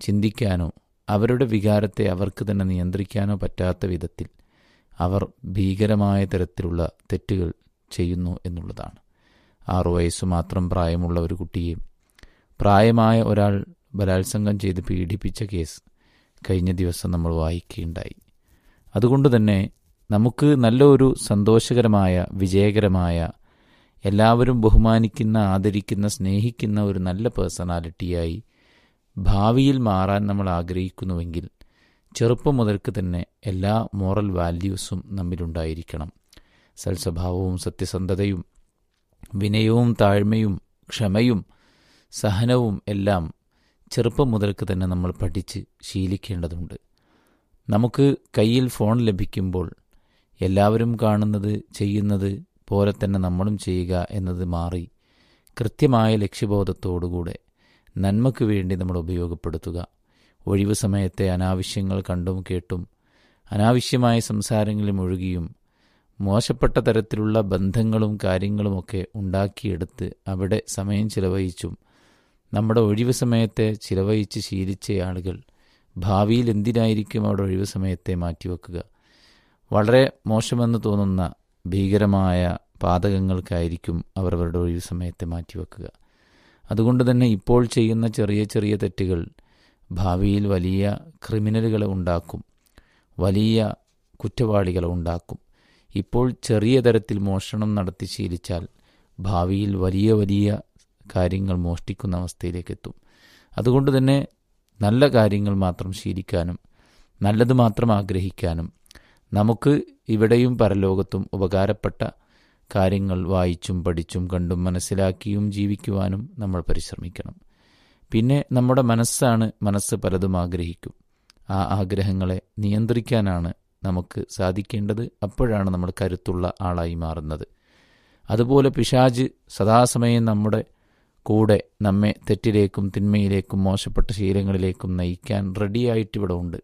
ചിന്തിക്കാനോ അവരുടെ വികാരത്തെ അവർക്ക് തന്നെ നിയന്ത്രിക്കാനോ പറ്റാത്ത വിധത്തിൽ അവർ ഭീകരമായ തരത്തിലുള്ള തെറ്റുകൾ ചെയ്യുന്നു എന്നുള്ളതാണ് ആറു വയസ്സ് മാത്രം പ്രായമുള്ള ഒരു കുട്ടിയെ പ്രായമായ ഒരാൾ ബലാത്സംഗം ചെയ്ത് പീഡിപ്പിച്ച കേസ് കഴിഞ്ഞ ദിവസം നമ്മൾ വായിക്കുകയുണ്ടായി അതുകൊണ്ട് തന്നെ നമുക്ക് നല്ലൊരു സന്തോഷകരമായ വിജയകരമായ എല്ലാവരും ബഹുമാനിക്കുന്ന ആദരിക്കുന്ന സ്നേഹിക്കുന്ന ഒരു നല്ല പേഴ്സണാലിറ്റിയായി ഭാവിയിൽ മാറാൻ നമ്മൾ ആഗ്രഹിക്കുന്നുവെങ്കിൽ ചെറുപ്പം മുതൽക്ക് തന്നെ എല്ലാ മോറൽ വാല്യൂസും നമ്മിലുണ്ടായിരിക്കണം സൽസ്വഭാവവും സത്യസന്ധതയും വിനയവും താഴ്മയും ക്ഷമയും സഹനവും എല്ലാം ചെറുപ്പം മുതൽക്ക് തന്നെ നമ്മൾ പഠിച്ച് ശീലിക്കേണ്ടതുണ്ട് നമുക്ക് കയ്യിൽ ഫോൺ ലഭിക്കുമ്പോൾ എല്ലാവരും കാണുന്നത് ചെയ്യുന്നത് പോലെ തന്നെ നമ്മളും ചെയ്യുക എന്നത് മാറി കൃത്യമായ ലക്ഷ്യബോധത്തോടുകൂടെ നന്മയ്ക്ക് വേണ്ടി നമ്മൾ ഉപയോഗപ്പെടുത്തുക ഒഴിവ് സമയത്തെ അനാവശ്യങ്ങൾ കണ്ടും കേട്ടും അനാവശ്യമായ സംസാരങ്ങളിൽ മുഴുകിയും മോശപ്പെട്ട തരത്തിലുള്ള ബന്ധങ്ങളും കാര്യങ്ങളുമൊക്കെ ഉണ്ടാക്കിയെടുത്ത് അവിടെ സമയം ചിലവഴിച്ചും നമ്മുടെ ഒഴിവ് സമയത്തെ ചിലവഴിച്ച് ശീലിച്ച ആളുകൾ ഭാവിയിൽ എന്തിനായിരിക്കും അവിടെ ഒഴിവ് സമയത്തെ മാറ്റിവെക്കുക വളരെ മോശമെന്ന് തോന്നുന്ന ഭീകരമായ പാതകങ്ങൾക്കായിരിക്കും അവർ അവരുടെ ഒഴിവ് സമയത്തെ മാറ്റിവെക്കുക അതുകൊണ്ട് തന്നെ ഇപ്പോൾ ചെയ്യുന്ന ചെറിയ ചെറിയ തെറ്റുകൾ ഭാവിയിൽ വലിയ ക്രിമിനലുകളെ ഉണ്ടാക്കും വലിയ കുറ്റവാളികളെ ഉണ്ടാക്കും ഇപ്പോൾ ചെറിയ തരത്തിൽ മോഷണം നടത്തി ശീലിച്ചാൽ ഭാവിയിൽ വലിയ വലിയ കാര്യങ്ങൾ മോഷ്ടിക്കുന്ന അവസ്ഥയിലേക്ക് എത്തും അതുകൊണ്ട് തന്നെ നല്ല കാര്യങ്ങൾ മാത്രം ശീലിക്കാനും നല്ലത് മാത്രം ആഗ്രഹിക്കാനും നമുക്ക് ഇവിടെയും പരലോകത്തും ഉപകാരപ്പെട്ട കാര്യങ്ങൾ വായിച്ചും പഠിച്ചും കണ്ടും മനസ്സിലാക്കിയും ജീവിക്കുവാനും നമ്മൾ പരിശ്രമിക്കണം പിന്നെ നമ്മുടെ മനസ്സാണ് മനസ്സ് പലതും ആഗ്രഹിക്കും ആ ആഗ്രഹങ്ങളെ നിയന്ത്രിക്കാനാണ് നമുക്ക് സാധിക്കേണ്ടത് അപ്പോഴാണ് നമ്മൾ കരുത്തുള്ള ആളായി മാറുന്നത് അതുപോലെ പിശാജ് സദാസമയം നമ്മുടെ കൂടെ നമ്മെ തെറ്റിലേക്കും തിന്മയിലേക്കും മോശപ്പെട്ട ശീലങ്ങളിലേക്കും നയിക്കാൻ റെഡിയായിട്ട് ഇവിടെ ഉണ്ട്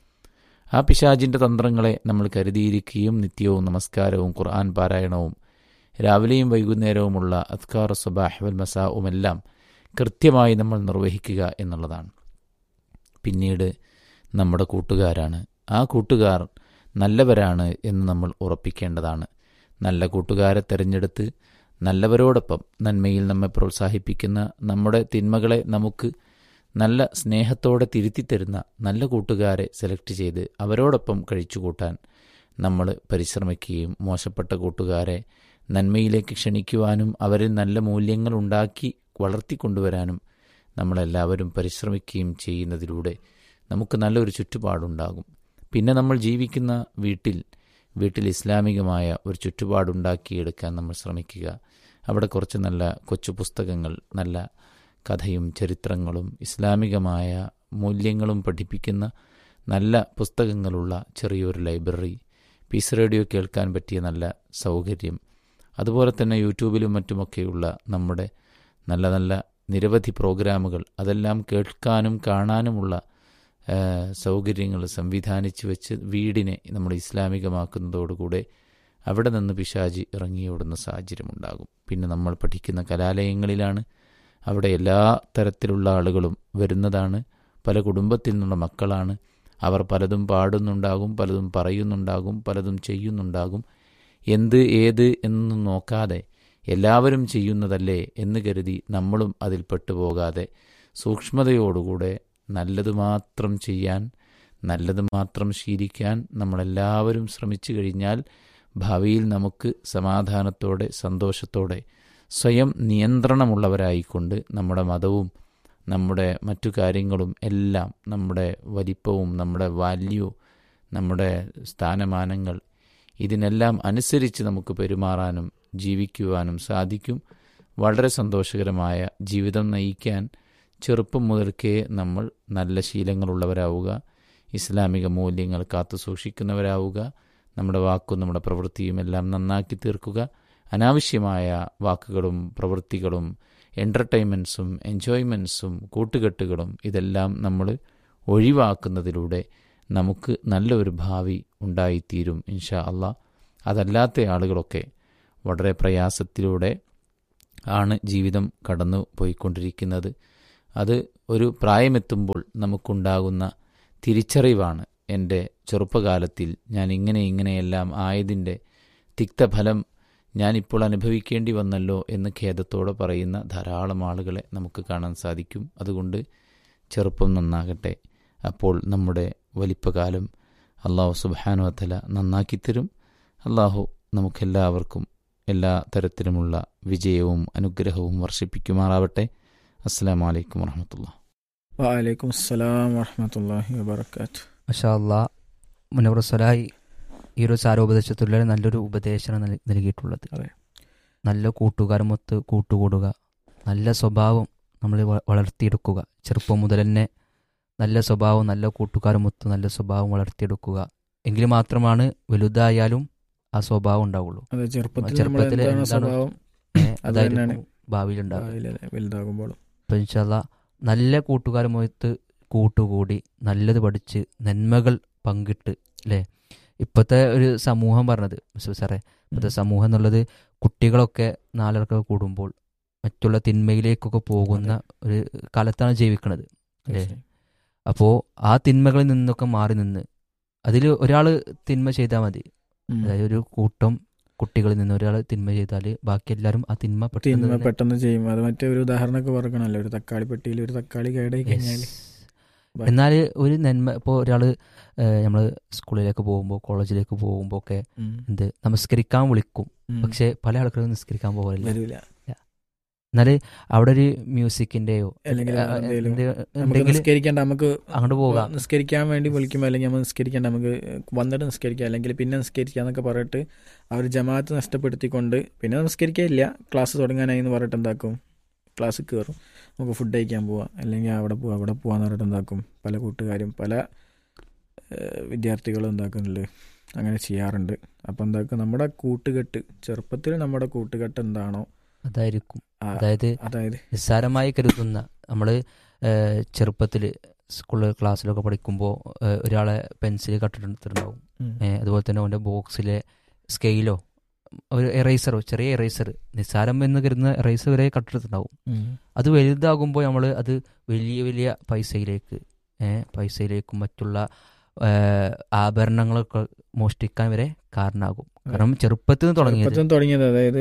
ആ പിശാജിൻ്റെ തന്ത്രങ്ങളെ നമ്മൾ കരുതിയിരിക്കുകയും നിത്യവും നമസ്കാരവും ഖുർആൻ പാരായണവും രാവിലെയും വൈകുന്നേരവുമുള്ള അത്കാർ സബാഹ് മസാവുമെല്ലാം കൃത്യമായി നമ്മൾ നിർവഹിക്കുക എന്നുള്ളതാണ് പിന്നീട് നമ്മുടെ കൂട്ടുകാരാണ് ആ കൂട്ടുകാർ നല്ലവരാണ് എന്ന് നമ്മൾ ഉറപ്പിക്കേണ്ടതാണ് നല്ല കൂട്ടുകാരെ തിരഞ്ഞെടുത്ത് നല്ലവരോടൊപ്പം നന്മയിൽ നമ്മെ പ്രോത്സാഹിപ്പിക്കുന്ന നമ്മുടെ തിന്മകളെ നമുക്ക് നല്ല സ്നേഹത്തോടെ തിരുത്തിത്തരുന്ന നല്ല കൂട്ടുകാരെ സെലക്ട് ചെയ്ത് അവരോടൊപ്പം കഴിച്ചുകൂട്ടാൻ നമ്മൾ പരിശ്രമിക്കുകയും മോശപ്പെട്ട കൂട്ടുകാരെ നന്മയിലേക്ക് ക്ഷണിക്കുവാനും അവരിൽ നല്ല മൂല്യങ്ങൾ ഉണ്ടാക്കി വളർത്തിക്കൊണ്ടുവരാനും നമ്മളെല്ലാവരും പരിശ്രമിക്കുകയും ചെയ്യുന്നതിലൂടെ നമുക്ക് നല്ലൊരു ചുറ്റുപാടുണ്ടാകും പിന്നെ നമ്മൾ ജീവിക്കുന്ന വീട്ടിൽ വീട്ടിൽ ഇസ്ലാമികമായ ഒരു ചുറ്റുപാടുണ്ടാക്കിയെടുക്കാൻ നമ്മൾ ശ്രമിക്കുക അവിടെ കുറച്ച് നല്ല കൊച്ചു പുസ്തകങ്ങൾ നല്ല കഥയും ചരിത്രങ്ങളും ഇസ്ലാമികമായ മൂല്യങ്ങളും പഠിപ്പിക്കുന്ന നല്ല പുസ്തകങ്ങളുള്ള ചെറിയൊരു ലൈബ്രറി പീസ് റേഡിയോ കേൾക്കാൻ പറ്റിയ നല്ല സൗകര്യം അതുപോലെ തന്നെ യൂട്യൂബിലും മറ്റുമൊക്കെയുള്ള നമ്മുടെ നല്ല നല്ല നിരവധി പ്രോഗ്രാമുകൾ അതെല്ലാം കേൾക്കാനും കാണാനുമുള്ള സൗകര്യങ്ങൾ സംവിധാനിച്ചു വെച്ച് വീടിനെ നമ്മൾ ഇസ്ലാമികമാക്കുന്നതോടുകൂടെ അവിടെ നിന്ന് പിശാജി ഇറങ്ങിയോടുന്ന സാഹചര്യമുണ്ടാകും പിന്നെ നമ്മൾ പഠിക്കുന്ന കലാലയങ്ങളിലാണ് അവിടെ എല്ലാ തരത്തിലുള്ള ആളുകളും വരുന്നതാണ് പല കുടുംബത്തിൽ നിന്നുള്ള മക്കളാണ് അവർ പലതും പാടുന്നുണ്ടാകും പലതും പറയുന്നുണ്ടാകും പലതും ചെയ്യുന്നുണ്ടാകും എന്ത് ഏത് എന്നൊന്നും നോക്കാതെ എല്ലാവരും ചെയ്യുന്നതല്ലേ എന്ന് കരുതി നമ്മളും അതിൽ പെട്ടുപോകാതെ സൂക്ഷ്മതയോടുകൂടെ നല്ലത് മാത്രം ചെയ്യാൻ നല്ലത് മാത്രം ശീലിക്കാൻ നമ്മളെല്ലാവരും ശ്രമിച്ചു കഴിഞ്ഞാൽ ഭാവിയിൽ നമുക്ക് സമാധാനത്തോടെ സന്തോഷത്തോടെ സ്വയം നിയന്ത്രണമുള്ളവരായിക്കൊണ്ട് നമ്മുടെ മതവും നമ്മുടെ മറ്റു കാര്യങ്ങളും എല്ലാം നമ്മുടെ വലിപ്പവും നമ്മുടെ വാല്യൂ നമ്മുടെ സ്ഥാനമാനങ്ങൾ ഇതിനെല്ലാം അനുസരിച്ച് നമുക്ക് പെരുമാറാനും ജീവിക്കുവാനും സാധിക്കും വളരെ സന്തോഷകരമായ ജീവിതം നയിക്കാൻ ചെറുപ്പം മുതൽക്കേ നമ്മൾ നല്ല ശീലങ്ങളുള്ളവരാവുക ഇസ്ലാമിക മൂല്യങ്ങൾ കാത്തു സൂക്ഷിക്കുന്നവരാവുക നമ്മുടെ വാക്കും നമ്മുടെ പ്രവൃത്തിയും എല്ലാം നന്നാക്കി തീർക്കുക അനാവശ്യമായ വാക്കുകളും പ്രവൃത്തികളും എൻ്റർടൈൻമെൻറ്റ്സും എൻജോയ്മെൻറ്റ്സും കൂട്ടുകെട്ടുകളും ഇതെല്ലാം നമ്മൾ ഒഴിവാക്കുന്നതിലൂടെ നമുക്ക് നല്ലൊരു ഭാവി ഉണ്ടായിത്തീരും ഇൻഷാ അള്ളാ അതല്ലാത്ത ആളുകളൊക്കെ വളരെ പ്രയാസത്തിലൂടെ ആണ് ജീവിതം കടന്നു പോയിക്കൊണ്ടിരിക്കുന്നത് അത് ഒരു പ്രായമെത്തുമ്പോൾ നമുക്കുണ്ടാകുന്ന തിരിച്ചറിവാണ് എൻ്റെ ചെറുപ്പകാലത്തിൽ ഞാൻ ഇങ്ങനെ ഇങ്ങനെയെല്ലാം ആയതിൻ്റെ തിക്തഫലം ഞാനിപ്പോൾ അനുഭവിക്കേണ്ടി വന്നല്ലോ എന്ന് ഖേദത്തോടെ പറയുന്ന ധാരാളം ആളുകളെ നമുക്ക് കാണാൻ സാധിക്കും അതുകൊണ്ട് ചെറുപ്പം നന്നാകട്ടെ അപ്പോൾ നമ്മുടെ വലിപ്പകാലം അള്ളാഹു സുബാനുവത്തല നന്നാക്കിത്തരും അള്ളാഹു നമുക്കെല്ലാവർക്കും എല്ലാ തരത്തിലുമുള്ള വിജയവും അനുഗ്രഹവും വർഷിപ്പിക്കുമാറാവട്ടെ അസ്സാം വലൈക്കും വർഹമത്തുള്ള വലൈക്കും അസ്സലാം വറഹമത്തല്ലാഹി വബർക്കാത്തു മഷാ അല്ലാ മുനവറസലായി ഈ ഒരു സാരോപദേശത്തിലുള്ള നല്ലൊരു ഉപദേശമാണ് നൽ- നൽകിയിട്ടുള്ളത് അതെ. നല്ല കൂട്ടുകാരുമൊത്ത് കൂട്ടുകൂടുക നല്ല സ്വഭാവം നമ്മൾ വ- വളർത്തിയെടുക്കുക ചെറുപ്പം മുതൽ തന്നെ നല്ല സ്വഭാവം നല്ല കൂട്ടുകാരുമൊത്ത് നല്ല സ്വഭാവം വളർത്തിയെടുക്കുക എങ്കിൽ മാത്രമാണ് വലുതായാലും ആ സ്വഭാവം ഉണ്ടാവുള്ളൂ അതെ ചെറുപ്പത്തിൽ നമ്മൾ ചെറുപ്പത്തില് എന്താണ് എന്താണ് സ്വഭാവം ഏ, അത് അതായിരിക്കും തന്നെയാണ് ഭാവിയിൽ ഉണ്ടാവുക ഭാവിയിലെ വലുതാകുമ്പോഴും അപ്പോൾ ഇൻഷാല്ല നല്ല കൂട്ടുകാരുമൊത്ത് കൂട്ടുകൂടി നല്ലത് പഠിച്ച് നന്മകൾ പങ്കിട്ട് അല്ലേ ഇപ്പോഴത്തെ ഒരു സമൂഹം പറഞ്ഞത് മിസ്റ്റർ സാറേ ഇപ്പോഴത്തെ സമൂഹം എന്നുള്ളത് കുട്ടികളൊക്കെ നാലർക്കൊക്കെ കൂടുമ്പോൾ മറ്റുള്ള തിന്മയിലേക്കൊക്കെ പോകുന്ന ഒരു കാലത്താണ് ജീവിക്കുന്നത് അല്ലേ അപ്പോൾ ആ തിന്മകളിൽ നിന്നൊക്കെ മാറി നിന്ന് അതിൽ ഒരാൾ തിന്മ ചെയ്താൽ മതി ഉം. അതായത് ഒരു കൂട്ടം കുട്ടികളിൽ നിന്ന് ഒരാൾ തിന്മ ചെയ്താൽ ബാക്കി എല്ലാവരും ആ തിന്മ പെട്ടെന്ന് തിന്മ തന്നെ- പെട്ടെന്ന് ചെയ്യും അത് മറ്റേ ഒരു ഉദാഹരണമൊക്കെ പറക്കണല്ലോ ഒരു തക്കാളി പെട്ടിയിൽ ഒരു തക്കാളി കേടായി കഴിഞ്ഞാൽ Yes. എന്നാൽ ഒരു നന്മ ഇപ്പോൾ ഒരാൾ നമ്മൾ സ്കൂളിലേക്ക് പോകുമ്പോൾ കോളേജിലേക്ക് പോകുമ്പോൾ ഒക്കെ എന്ത് നമസ്കരിക്കാൻ വിളിക്കും പക്ഷെ പല ആൾക്കാരും നിസ്കരിക്കാൻ പോകാറില്ല വരില്ല എന്നാൽ അവിടെ ഒരു മ്യൂസിക്കിന്റെയോ അല്ലെങ്കിൽ ആ, എന്തേലും എന്ത് നമുക്ക് ഉണ്ടെങ്കിൽ നിസ്കരിക്കേണ്ട നമുക്ക് അങ്ങോട്ട് പോകാം നിസ്കരിക്കാൻ വേണ്ടി വിളിക്കുമ്പോൾ അല്ലെങ്കിൽ നമ്മൾ നിസ്കരിക്കേണ്ട നമുക്ക് വന്നിട്ട് നിസ്കരിക്കാം അല്ലെങ്കിൽ പിന്നെ നിസ്കരിക്കുക എന്നൊക്കെ പറഞ്ഞിട്ട് അവർ ജമാഅത്ത് നഷ്ടപ്പെടുത്തിക്കൊണ്ട് പിന്നെ നിസ്കരിക്കില്ല ക്ലാസ് തുടങ്ങാനായി എന്ന് പറഞ്ഞിട്ട് എന്താക്കും ക്ലാസ് കയറും നമുക്ക് ഫുഡ് കഴിക്കാൻ പോവാം അല്ലെങ്കിൽ അവിടെ പോവാം അവിടെ പോവാന്ന് പറഞ്ഞിട്ട് എന്താക്കും പല കൂട്ടുകാരും പല ഏഹ്, വിദ്യാർത്ഥികളും എന്താക്കുന്നുണ്ട് അങ്ങനെ ചെയ്യാറുണ്ട് അപ്പം എന്താക്കും നമ്മുടെ കൂട്ടുകെട്ട് ചെറുപ്പത്തിൽ നമ്മുടെ കൂട്ടുകെട്ട് എന്താണോ അതായിരിക്കും ആ, അതായത് അതായത് നിസ്സാരമായി കരുതുന്ന നമ്മൾ ചെറുപ്പത്തിൽ സ്കൂളിൽ ക്ലാസ്സിലൊക്കെ പഠിക്കുമ്പോൾ ഒരാളെ പെൻസിൽ കട്ടെടുത്തിട്ടുണ്ടാവും ഉം, ഏ, അതുപോലെ തന്നെ അവൻ്റെ ബോക്സിലെ സ്കെയിലോ ഒരു എറൈസറോ ചെറിയ എറൈസർ നിസ്സാരം എന്ന് കരുതുന്ന എറൈസർ വരെ കട്ടെടുത്തിട്ടുണ്ടാവും ഉം, അത് വലുതാകുമ്പോൾ നമ്മൾ അത് വലിയ വലിയ പൈസയിലേക്ക് ഏ, പൈസയിലേക്കും മറ്റുള്ള ഏ, ആഭരണങ്ങളൊക്കെ മോഷ്ടിക്കാൻ വരെ കാരണമാകും കാരണം ചെറുപ്പത്തിൽ നിന്ന് തുടങ്ങിയത് ചെറുപ്പത്തിൽ തുടങ്ങിയത് അതായത്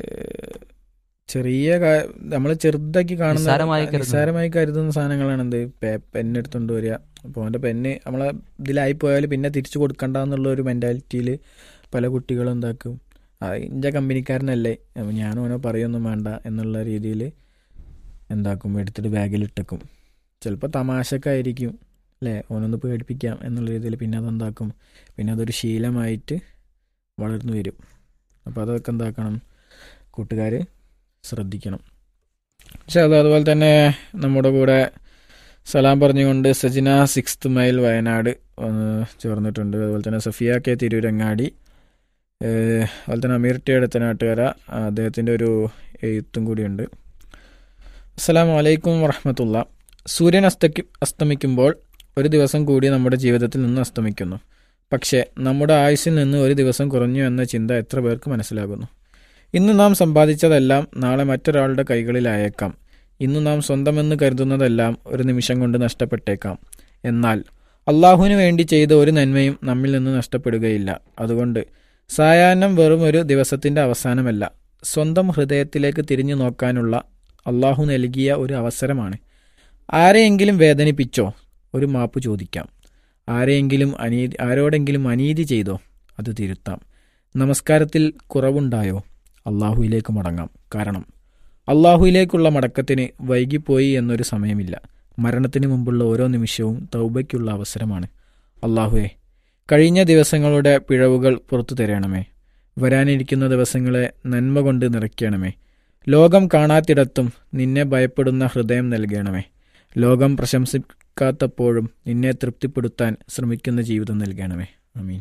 ചെറിയ നമ്മൾ ചെറുതാക്കി കാണുന്ന നിസ്സാരമായി കരുതുന്ന- നിസ്സാരമായി കരുതുന്ന സാധനങ്ങളാണ് എന്ത് പെന്ന് എടുത്തുകൊണ്ട് വരിക അപ്പോൾ അവൻ്റെ പെന്ന് നമ്മളെ ഇതിലായി പോയാൽ പിന്നെ തിരിച്ചു കൊടുക്കണ്ട എന്നുള്ള ഒരു മെൻറ്റാലിറ്റിയിൽ പല കുട്ടികളും എന്താക്കും ആ ഇൻ്റെ കമ്പനിക്കാരനല്ലേ അപ്പോൾ ഞാനും അവനെ പറയൊന്നും വേണ്ട എന്നുള്ള രീതിയിൽ എന്താക്കും എടുത്തിട്ട് ബാഗിലിട്ടേക്കും ചിലപ്പോൾ തമാശക്കായിരിക്കും അല്ലേ ഓനൊന്ന് പേടിപ്പിക്കാം എന്നുള്ള രീതിയിൽ പിന്നെ അതെന്താക്കും പിന്നെ അതൊരു ശീലമായിട്ട് വളർന്നു വരും അപ്പോൾ അതൊക്കെ എന്താക്കണം കൂട്ടുകാർ ശ്രദ്ധിക്കണം പക്ഷെ അത് അതുപോലെ തന്നെ നമ്മുടെ കൂടെ സലാം പറഞ്ഞുകൊണ്ട് സജിന സിക്സ്ത് മൈൽ വയനാട് വന്ന് ചേർന്നിട്ടുണ്ട് അതുപോലെ തന്നെ സഫിയ കെ തിരൂരങ്ങാടി ഏഹ് അതുപോലെ തന്നെ അമീർ ടി അടുത്തനാട്ടുകര അദ്ദേഹത്തിൻ്റെ ഒരു എഴുത്തും കൂടിയുണ്ട് അസ്സലാം വലൈക്കും വറഹമത്തുള്ള സൂര്യൻ അസ്തക്കി അസ്തമിക്കുമ്പോൾ ഒരു ദിവസം കൂടി നമ്മുടെ ജീവിതത്തിൽ നിന്ന് അസ്തമിക്കുന്നു പക്ഷേ നമ്മുടെ ആയുസ്സിൽ നിന്ന് ഒരു ദിവസം കുറഞ്ഞു എന്ന ചിന്ത എത്ര പേർക്ക് മനസ്സിലാകുന്നു ഇന്ന് നാം സമ്പാദിച്ചതെല്ലാം നാളെ മറ്റൊരാളുടെ കൈകളിലായേക്കാം ഇന്ന് നാം സ്വന്തമെന്ന് കരുതുന്നതെല്ലാം ഒരു നിമിഷം കൊണ്ട് നഷ്ടപ്പെട്ടേക്കാം എന്നാൽ അള്ളാഹുവിന് വേണ്ടി ചെയ്ത ഒരു നന്മയും നമ്മിൽ നിന്ന് നഷ്ടപ്പെടുകയില്ല അതുകൊണ്ട് സായാഹ്നം വെറും ഒരു ദിവസത്തിന്റെ അവസാനമല്ല സ്വന്തം ഹൃദയത്തിലേക്ക് തിരിഞ്ഞു നോക്കാനുള്ള അള്ളാഹു നൽകിയ ഒരു അവസരമാണ് ആരെയെങ്കിലും വേദനിപ്പിച്ചോ ഒരു മാപ്പ് ചോദിക്കാം ആരെയെങ്കിലും അനീതി ആരോടെങ്കിലും അനീതി ചെയ്തോ അത് തിരുത്താം നമസ്കാരത്തിൽ കുറവുണ്ടായോ അള്ളാഹുവിലേക്ക് മടങ്ങാം കാരണം അള്ളാഹുവിലേക്കുള്ള മടക്കത്തിന് വൈകിപ്പോയി എന്നൊരു സമയമില്ല മരണത്തിന് മുമ്പുള്ള ഓരോ നിമിഷവും തൗബയ്ക്കുള്ള അവസരമാണ് അള്ളാഹുവെ കഴിഞ്ഞ ദിവസങ്ങളുടെ പിഴവുകൾ പുറത്തു തരണമേ വരാനിരിക്കുന്ന ദിവസങ്ങളെ നന്മ കൊണ്ട് നിറയ്ക്കണമേ ലോകം കാണാത്തിടത്തും നിന്നെ ഭയപ്പെടുന്ന ഹൃദയം നൽകണമേ ലോകം പ്രശംസിക്കാത്തപ്പോഴും നിന്നെ തൃപ്തിപ്പെടുത്താൻ ശ്രമിക്കുന്ന ജീവിതം നൽകണമേ അമീൻ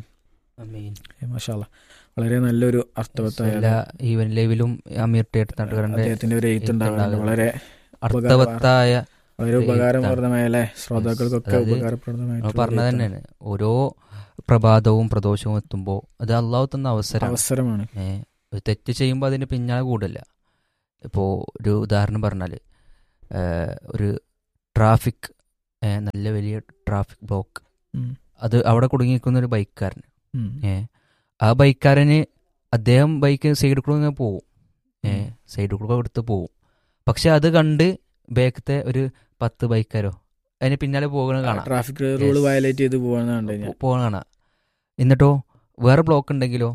മാഷാല്ല വളരെ നല്ലൊരു അർത്ഥവത്തായ എല്ലാ ഈവൻ ലൈവിലും അമീർ ടേട്ട് നാട്ടുകാരന്റെ അദ്ദേഹത്തിന്റെ ഒരു എയ്ത്ത് ഉണ്ടാകുന്നുണ്ട് എഴുത്തുണ്ടാകും. വളരെ അർത്ഥവത്തായ വളരെ ഒരു ഉപകാരപ്രദമായ അല്ലേ ശ്രോതാക്കൾക്കൊക്കെ അതായത് ഉപകാരപ്രദമായിട്ടുള്ള നമ്മൾ പറഞ്ഞത് ഒരു എഴുത്താണ്. തന്നെയാണ് ഓരോ പ്രഭാതവും പ്രദോഷവും എത്തുമ്പോൾ അത് അള്ളാഹു തന്ന അവസരം അവസരമാണ് ഏ, ഒരു തെറ്റ് ചെയ്യുമ്പോൾ അതിന് പിന്നാലെ കൂടില്ല ഇപ്പോൾ ഒരു ഉദാഹരണം പറഞ്ഞാൽ ഒരു ട്രാഫിക് ഏ, നല്ല വലിയ ട്രാഫിക് ബ്ലോക്ക് ഉം. അത് അവിടെ കുടുങ്ങി നിൽക്കുന്ന ഒരു ബൈക്കാരൻ ഉം. ഏ ആ ബൈക്കാരന് അദ്ദേഹം ബൈക്ക് സൈഡിൽ കൂടെ ഇങ്ങനെ പോവും ഏ ഉം. സൈഡിൽ കൂടെ എടുത്ത് പോവും പക്ഷെ അത് കണ്ട് ബാക്കത്തെ ഒരു പത്ത് ബൈക്കാരോ അതിന് പിന്നാലെ പോകുന്നത് കാണാം ട്രാഫിക് റൂൾ Yes. വയലേറ്റ് ചെയ്ത് പോവാന്ന് കണ്ടു കഴിഞ്ഞാൽ പോകണ കാണാം എന്നിട്ടോ വേറെ ബ്ലോക്ക് ഉണ്ടെങ്കിലോ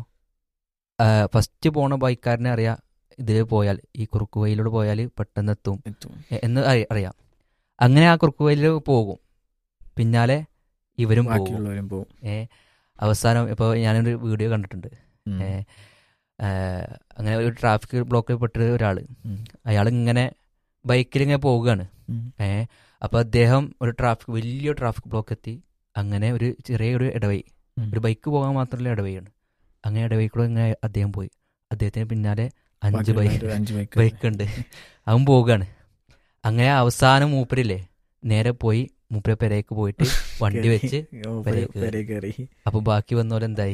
ഫസ്റ്റ് പോണ ബൈക്കാരനെ അറിയാം ഇതിൽ പോയാൽ ഈ കുറുക്ക് വഴിയിലൂടെ പോയാൽ പെട്ടെന്ന് എത്തും എത്തും എ- എന്ന് അറി- അറിയാം അങ്ങനെ ആ കുറുക്ക് വഴിയിൽ പോകും പിന്നാലെ ഇവരും പോകും ബാക്കിയുള്ളവരും പോകും ഏ അവസാനം ഇപ്പോൾ ഞാനൊരു വീഡിയോ കണ്ടിട്ടുണ്ട് ഉം. ഏ ഏ, അങ്ങനെ ഒരു ട്രാഫിക് ബ്ലോക്കിൽ പെട്ട ഒരാൾ ഉം. അയാൾ ഇങ്ങനെ ബൈക്കിൽ ഇങ്ങനെ പോവുകയാണ് ഉം. ഏ അപ്പോൾ അദ്ദേഹം ഒരു ട്രാഫിക് വലിയ ട്രാഫിക് ബ്ലോക്ക് എത്തി അങ്ങനെ ഒരു ചെറിയൊരു ഇടവഴി ഉം. ഒരു ബൈക്ക് പോകാൻ മാത്രമല്ല ഇടവഴിയാണ് അങ്ങനെ ഇടവഴി കൂടെ ഇങ്ങനെ അദ്ദേഹം പോയി അദ്ദേഹത്തിന് പിന്നാലെ അഞ്ച് ബൈക്ക് ബാക്കിയുള്ളവര് അഞ്ച് ബൈക്ക് ബൈക്ക് ഉണ്ട് അവൻ പോവുകയാണ് അങ്ങനെ അവസാനം മൂപ്പരില്ലേ നേരെ പോയി മൂപ്പരെ പെരേക്ക് പോയിട്ട് വണ്ടി വെച്ച് ഓ, പെരേക്ക് കയറി. പെരേ കയറി അപ്പൊ ബാക്കി വന്നോലെ എന്തായി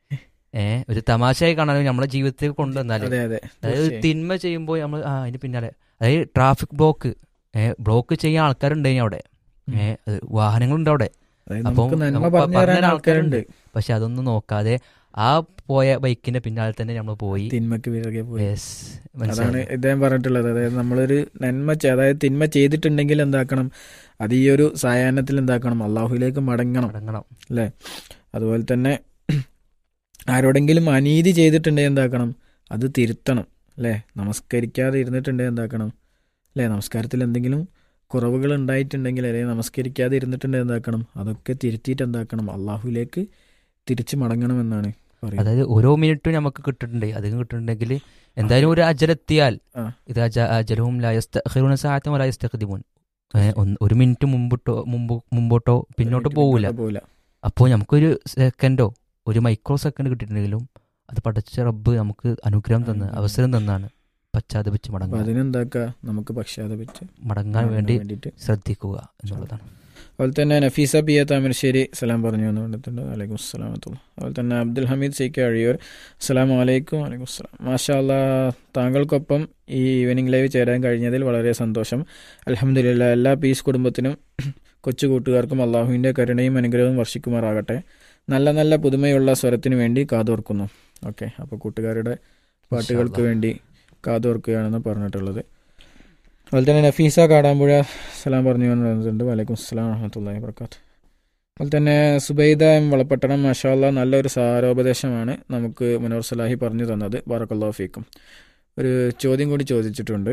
ഏ ഒരു തമാശയായി കാണാൻ നമ്മളെ ജീവിതത്തിൽ കൊണ്ടുവന്നാല് അതെ അതെ അതായത് തീർച്ചയായും. തിന്മ ചെയ്യുമ്പോൾ നമ്മൾ ആ അതിന് പിന്നാലെ അതായത് ട്രാഫിക് ബ്ലോക്ക് ഏ ബ്ലോക്ക് ചെയ്യാൻ ആൾക്കാരുണ്ട് ഇനി അവിടെ ഏ അത് വാഹനങ്ങളുണ്ട് അവിടെ അതായത് അപ്പം നമുക്ക് നന്മ നമുക്ക് പറഞ്ഞു തരാൻ പറഞ്ഞുതരാൻ ആൾക്കാരുണ്ട് പക്ഷെ അതൊന്നും നോക്കാതെ ആ പോയ ബൈക്കിന്റെ പിന്നാലെ തന്നെ നമ്മൾ പോയി തിന്മക്ക് പിറകെ പോയി Yes, അതാണ് മനസ്സിലായി ഇദ്ദേഹം പറഞ്ഞിട്ടുള്ളത് അതായത് നമ്മളൊരു നന്മ ചെ- അതായത് തിന്മ ചെയ്തിട്ടുണ്ടെങ്കിൽ എന്താക്കണം അത് ഈ ഒരു സായാഹ്നത്തിൽ എന്താക്കണം അള്ളാഹുലേക്ക് മടങ്ങണം മടങ്ങണം അതുപോലെ തന്നെ ആരോടെങ്കിലും അനീതി ചെയ്തിട്ടുണ്ടെങ്കിൽ എന്താക്കണം അത് തിരുത്തണം അല്ലേ നമസ്കരിക്കാതെ ഇരുന്നിട്ടുണ്ടെങ്കിൽ എന്താക്കണം അല്ലേ നമസ്കാരത്തിൽ എന്തെങ്കിലും കുറവുകൾ ഉണ്ടായിട്ടുണ്ടെങ്കിൽ അല്ലെങ്കിൽ നമസ്കരിക്കാതെ ഇരുന്നിട്ടുണ്ടെങ്കിൽ എന്താക്കണം അതൊക്കെ തിരുത്തിയിട്ട് എന്താക്കണം അള്ളാഹുലേക്ക് തിരിച്ചു മടങ്ങണമെന്നാണ് പറയുന്നത് അതായത് ഓരോ മിനിറ്റും നമുക്ക് കിട്ടുന്നുണ്ട് അധികം കിട്ടുന്നുണ്ടെങ്കിൽ എന്തായാലും ഒരു അജലെത്തിയാൽ ആ. ഇത് അജ- അജലവും ലായസ്തഖിറുന സഅത്തൻ വലാ യസ്തഖ്ദിമൂൻ. ഏ, ഒന്ന് ഒരു മിനിറ്റ് മുമ്പോട്ടോ മുമ്പ് മുമ്പോട്ടോ പിന്നോട്ടോ പോവില്ല പോവില്ല അപ്പോൾ നമുക്കൊരു സെക്കൻഡോ ഒരു മൈക്രോ സെക്കൻഡ് കിട്ടിയിട്ടുണ്ടെങ്കിലും അത് പഠിച്ച റബ്ബ് നമുക്ക് അനുഗ്രഹം തന്ന് ഉം. അവസരം തന്നാണ് പശ്ചാത്തപിച്ച് അപ്പൊ മടങ്ങാൻ അതിനെന്താക്കുക നമുക്ക് പക്ഷാതപിച്ച് മടങ്ങാൻ വേണ്ടി വേണ്ടിയിട്ട് ശ്രദ്ധിക്കുക എന്നുള്ളതാണ് അതുപോലെ തന്നെ നഫീസ പി എ താമരശ്ശേരി സലാം പറഞ്ഞു എന്ന് പറഞ്ഞിട്ടുണ്ട് വലൈക്കും അസ്സലാം വറഹ്മത്തുള്ളാഹി. അതുപോലെ തന്നെ അബ്ദുൽ ഹമീദ് സി കെ അഴിയൂർ അസ്സലാം വലൈക്കും വലൈക്കും അസ്സലാം മാഷാ അല്ലാ താങ്കൾക്കൊപ്പം ഈ ഈവനിംഗ് ലൈവ് ചേരാൻ കഴിഞ്ഞതിൽ വളരെ സന്തോഷം അലഹമില്ല എല്ലാ പീസ് കുടുംബത്തിനും കൊച്ചു കൂട്ടുകാർക്കും അള്ളാഹുവിൻ്റെ കരുണയും അനുഗ്രഹവും വർഷിക്കുമാറാകട്ടെ നല്ല നല്ല പുതുമയുള്ള സ്വരത്തിന് വേണ്ടി കാതോർക്കുന്നു ഓക്കെ അപ്പോൾ കൂട്ടുകാരുടെ പാട്ടുകൾക്ക് ഇൻഷാ വേണ്ടി കാതോർക്കുകയാണെന്ന് പറഞ്ഞിട്ടുള്ളത് അതുപോലെ തന്നെ നഫീസ കാടാമ്പുഴ സലാം പറഞ്ഞു എന്ന് പറഞ്ഞിട്ടുണ്ട് വലൈക്കും അസ്സലാം വറഹമത്തല്ലാഹി വർക്കാത്ത് അതുപോലെ തന്നെ സുബൈദ എം വളപ്പട്ടണം മഷാല്ല നല്ലൊരു സാരോപദേശമാണ് നമുക്ക് മുനോർ സലാഹി പറഞ്ഞു തന്നത് ബാറക്കല്ലാ ഫീക്കും ഒരു ചോദ്യം കൂടി ചോദിച്ചിട്ടുണ്ട്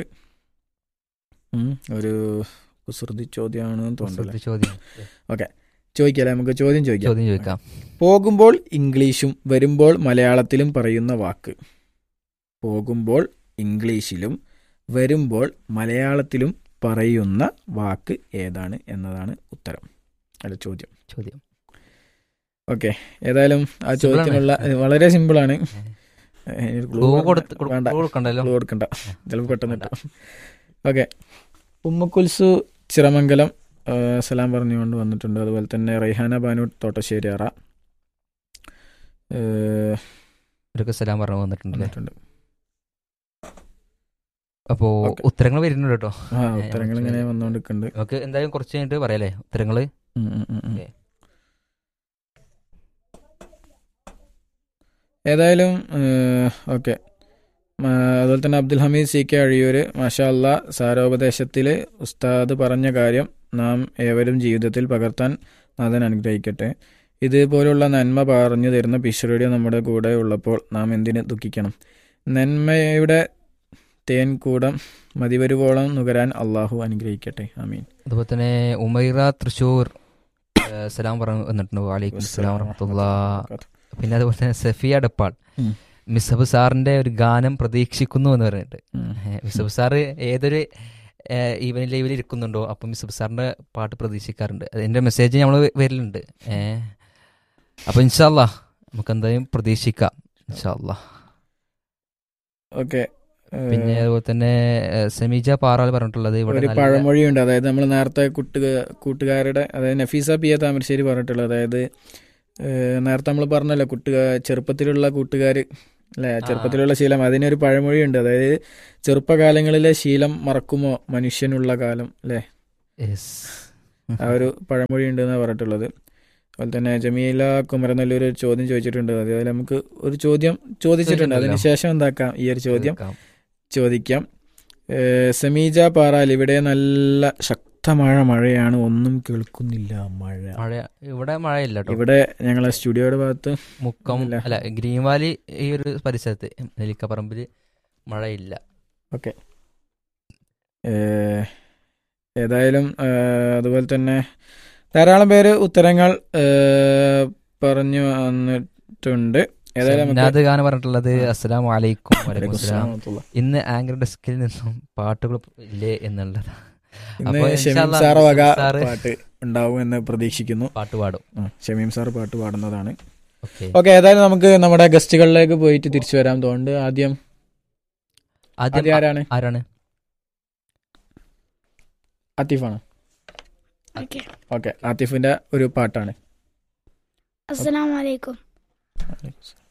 ഉം, ഒരു കുസൃതി ചോദ്യമാണെന്ന് തോന്നുന്നില്ല ചോദ്യം ചോദിക്കാം നമുക്ക് ചോദ്യം ചോദിക്കാം ചോദ്യം ചോദിക്കാം പോകുമ്പോൾ ഇംഗ്ലീഷും വരുമ്പോൾ മലയാളത്തിലും പറയുന്ന വാക്ക് പോകുമ്പോൾ ഇംഗ്ലീഷിലും വരുമ്പോൾ മലയാളത്തിലും പറയുന്ന വാക്ക് ഏതാണ് എന്നതാണ് ഉത്തരം അല്ല ചോദ്യം ചോദ്യം ഓക്കെ ഏതായാലും ആ Simple ചോദ്യത്തിനുള്ള ആണ്. വളരെ സിമ്പിളാണ് ക്ലൂ കൊടുത്ത് കൊടു- വേണ്ട ക്ലൂ കൊടുക്കണ്ടല്ലോ ക്ലൂ കൊടുക്കണ്ട ചിലപ്പോൾ പെട്ടെന്ന് കിട്ടും ഓക്കെ ഉമ്മക്കുൽസു ചിറമംഗലം ആ, സലാം പറഞ്ഞുകൊണ്ട് വന്നിട്ടുണ്ട് അതുപോലെ തന്നെ റൈഹാന ബാനു തോട്ടശ്ശേരിയാറ ഏ, ഇവരൊക്കെ സലാം പറഞ്ഞു വന്നിട്ടുണ്ടല്ലേ വന്നിട്ടുണ്ട് അപ്പോ Okay. ഉത്തരങ്ങൾ വരുന്നുണ്ട് കേട്ടോ ആ ഉത്തരങ്ങൾ ഇങ്ങനെ വന്നുകൊണ്ടിരിക്കുന്നുണ്ട് നമുക്ക് എന്തായാലും കുറച്ച് കഴിഞ്ഞിട്ട് പറയാല്ലേ ഉത്തരങ്ങള് ഉം, ഉം, ഉം, ഉം. Okay. ഏതായാലും ഓക്കെ അതുപോലെ തന്നെ അബ്ദുൽ ഹമീദ് സി കെ അഴിയൂര് മാഷാ അല്ല സാരോപദേശത്തിൽ ഉസ്താദ് പറഞ്ഞ കാര്യം നാം ഏവരും ജീവിതത്തിൽ പകർത്താൻ നാഥൻ അനുഗ്രഹിക്കട്ടെ ഇതുപോലുള്ള നന്മ പറഞ്ഞു തരുന്ന പിശ്വരുടെ നമ്മുടെ കൂടെ ഉള്ളപ്പോൾ നാം എന്തിന് ദുഃഖിക്കണം നന്മയുടെ തേൻകൂടം മതിവരുവോളം നുകരാൻ അള്ളാഹു അനുഗ്രഹിക്കട്ടെ ആമീൻ അതുപോലെ തന്നെ ഉമൈറ തൃശൂർ ഏഹ്, സലാം പറഞ്ഞു വന്നിട്ടുണ്ട് വാലിക്കും സലാം വറഹമത്തുള്ള പിന്നെ അതുപോലെ തന്നെ സഫിയ ഡപ്പാൾ ഉം. മിസബ് സാറിന്റെ ഒരു ഗാനം പ്രതീക്ഷിക്കുന്നു എന്ന് പറഞ്ഞിട്ട് ഉം. ഏഹ്, മിസബ് സാറ് ഏതൊരു ഈവൻ ലൈവിൽ ഇരിക്കുന്നുണ്ടോ അപ്പം മിസബ് സാറിന്റെ പാട്ട് പ്രതീക്ഷിക്കാറുണ്ട് അതിന്റെ മെസ്സേജ് നമ്മൾ വരലുണ്ട് ഏഹ് അപ്പൊ ഇൻഷാല്ലാ നമുക്ക് എന്തായാലും പ്രതീക്ഷിക്കാം ഇൻഷാല്ലാ ഓക്കെ പിന്നെ അതുപോലെ തന്നെ ഏഹ്, സെമീജ പാറാൽ പറഞ്ഞിട്ടുള്ളത് ഇവിടെ ഒരു നല്ല- പഴമൊഴിയുണ്ട് അതായത് നമ്മൾ നേരത്തെ കുട്ടുക കൂട്ടുകാരുടെ അതായത് നഫീസ പി എ താമരശ്ശേരി പറഞ്ഞിട്ടുള്ളത് അതായത് ഏഹ്, നേരത്തെ നമ്മൾ പറഞ്ഞല്ലോ കുട്ടുക ചെറുപ്പത്തിലുള്ള കൂട്ടുകാർ അല്ലെ ചെറുപ്പത്തിലുള്ള ശീലം അതിനൊരു പഴമൊഴിയുണ്ട് അതായത് ചെറുപ്പകാലങ്ങളിലെ ശീലം മറക്കുമോ മനുഷ്യനുള്ള കാലം അല്ലെ യെസ് ആ ഒരു പഴമൊഴി ഉണ്ട് എന്നാണ് പറഞ്ഞിട്ടുള്ളത് അതുപോലെ തന്നെ ജമീല കുമരനല്ലൂർ ഒരു ചോദ്യം ചോദിച്ചിട്ടുണ്ട് അതേപോലെ നമുക്ക് ഒരു ചോദ്യം ചോദിച്ചിട്ടുണ്ട് അതിന് ശേഷം എന്താക്കാം ഈ ഒരു ചോദ്യം ചോദിക്കാം ഏഹ് സമീജ പാറാൽ ഇവിടെ നല്ല ശക്തമായ മഴയാണ് ഒന്നും കേൾക്കുന്നില്ല മഴ മഴ ഇവിടെ മഴയില്ല കേട്ടോ ഇവിടെ ഞങ്ങളെ സ്റ്റുഡിയോയുടെ ഭാഗത്ത് മുക്കം ഇല്ല. അല്ല ഗ്രീൻ വാലി ഈ ഒരു പരിസരത്ത് നെല്ലിക്കപ്പറമ്പിൽ മഴയില്ല ഏഹ് ഏതായാലും ഏഹ് അതുപോലെ തന്നെ ധാരാളം പേര് ഉത്തരങ്ങൾ ഏഹ് പറഞ്ഞു വന്നിട്ടുണ്ട് ഏതായാലും നമുക്ക് ഷംനാദ് ഖാൻ പറഞ്ഞിട്ടുള്ളത് ആ. അസ്സലാം വലൈക്കും വലൈക്കും വലൈക്കും അസ്സലാം അസ്സലാം വറഹ്മത്തുള്ളാഹി. ഇന്ന് ആങ്കർ ഡെസ്കിൽ നിന്നും പാട്ടുകൾ ഇല്ലേ എന്നുള്ളതാ ഇന്ന് അപ്പൊ ഷമീം ഇൻഷാല്ലാ സാറ് വക സാറ് പാട്ട് ഉണ്ടാവും എന്ന് പ്രതീക്ഷിക്കുന്നു പാട്ട് പാടും ആ, ഷമീം സാർ പാട്ട് പാടുന്നതാണ് ഓക്കെ ഓക്കെ ഏതായാലും നമുക്ക് നമ്മുടെ ഗസ്റ്റുകളിലേക്ക് പോയിട്ട് തിരിച്ചു വരാൻ തോന്നുന്നുണ്ട് ആദ്യം ആദ്യം ആദ്യം ആരാണ് ആരാണ് ആത്തിഫാണ് ഓക്കെ ഓക്കെ ആത്തിഫിന്റെ ഒരു പാട്ടാണ് അസ്സലാമു അലൈക്കും